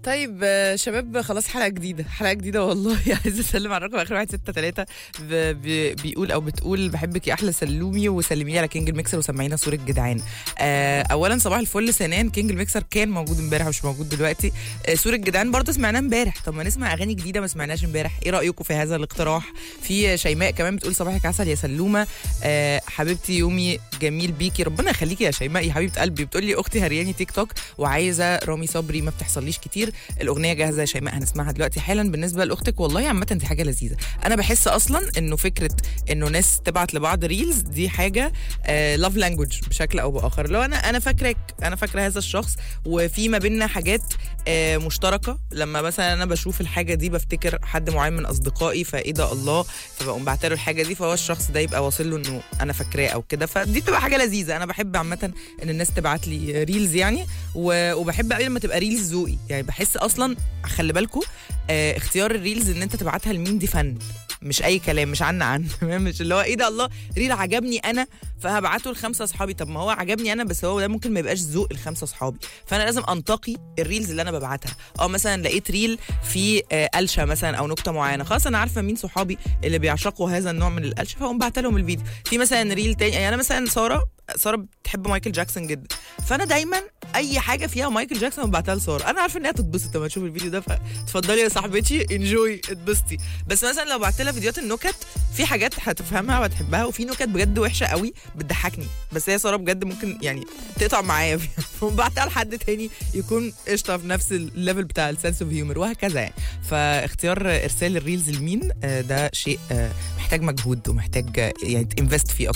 طيب آه، شباب خلاص حلقه جديده حلقه جديده والله عايزه اسلم على الرقم اخر واحد ستة تلاتة ب- ب- بيقول او بتقول بحبك يا احلى سلومي وسلمي لي على كينج الميكسر وسمعينا صوره جدعان آه اولا صباح الفل سنان كينج الميكسر كان موجود امبارح مش موجود دلوقتي آه صوره جدعان برضه سمعناه امبارح طب ما نسمع اغاني جديده ما سمعناش امبارح ايه رايكم في هذا الاقتراح في شيماء كمان بتقول صباحك عسل يا سلومه آه حبيبتي يومي جميل بيكي ربنا يخليكي يا شيماء يا حبيبه قلبي بتقول لي اختي هرياني تيك توك وعايزه رامي صبري ما بتحصليش كتير الاغنيه جاهزه يا شيماء هنسمعها دلوقتي حالا بالنسبه لاختك والله عامه دي حاجه لذيذه انا بحس اصلا انه فكره انه ناس تبعت لبعض ريلز دي حاجه لاف لانجوج بشكل او باخر لو انا انا فاكرك انا فاكره هذا الشخص وفي ما بيننا حاجات آه، مشتركه لما مثلا انا بشوف الحاجه دي بفتكر حد معين من اصدقائي فايه ده الله فبقوم بعتله الحاجه دي فهو الشخص ده يبقى واصل له انه انا فاكراه او كده فدي بتبقى حاجه لذيذه انا بحب عامه ان الناس تبعت لي ريلز يعني و- وبحب قوي لما تبقى ريلز ذوقي يعني بحس اصلا خلي بالكم آه اختيار الريلز ان انت تبعتها لمين دي فن مش اي كلام مش عن عن مش اللي هو ايه ده الله ريل عجبني انا فهبعته لخمسه اصحابي طب ما هو عجبني انا بس هو ده ممكن ما يبقاش ذوق الخمسه اصحابي فانا لازم انتقي الريلز اللي انا ببعتها اه مثلا لقيت ريل في آه قلشه مثلا او نكته معينه خلاص انا عارفه مين صحابي اللي بيعشقوا هذا النوع من القلشه فاقوم بعت لهم الفيديو في مثلا ريل تاني يعني انا مثلا ساره ساره بتحب مايكل جاكسون جدا فانا دايما اي حاجه فيها مايكل جاكسون ببعتها لساره انا عارفه ان هي تتبسط لما تشوف الفيديو ده فتفضلي يا صاحبتي انجوي اتبسطي بس مثلا لو بعت لها فيديوهات النكت في حاجات هتفهمها وهتحبها وفي نكت بجد وحشه قوي بتضحكني بس هي ساره بجد ممكن يعني تقطع معايا فيها فبعتها لحد تاني يكون قشطه في نفس الليفل بتاع السنس اوف هيومر وهكذا يعني فاختيار ارسال الريلز لمين آه، ده شيء آه، محتاج مجهود ومحتاج آه، يعني تنفست فيه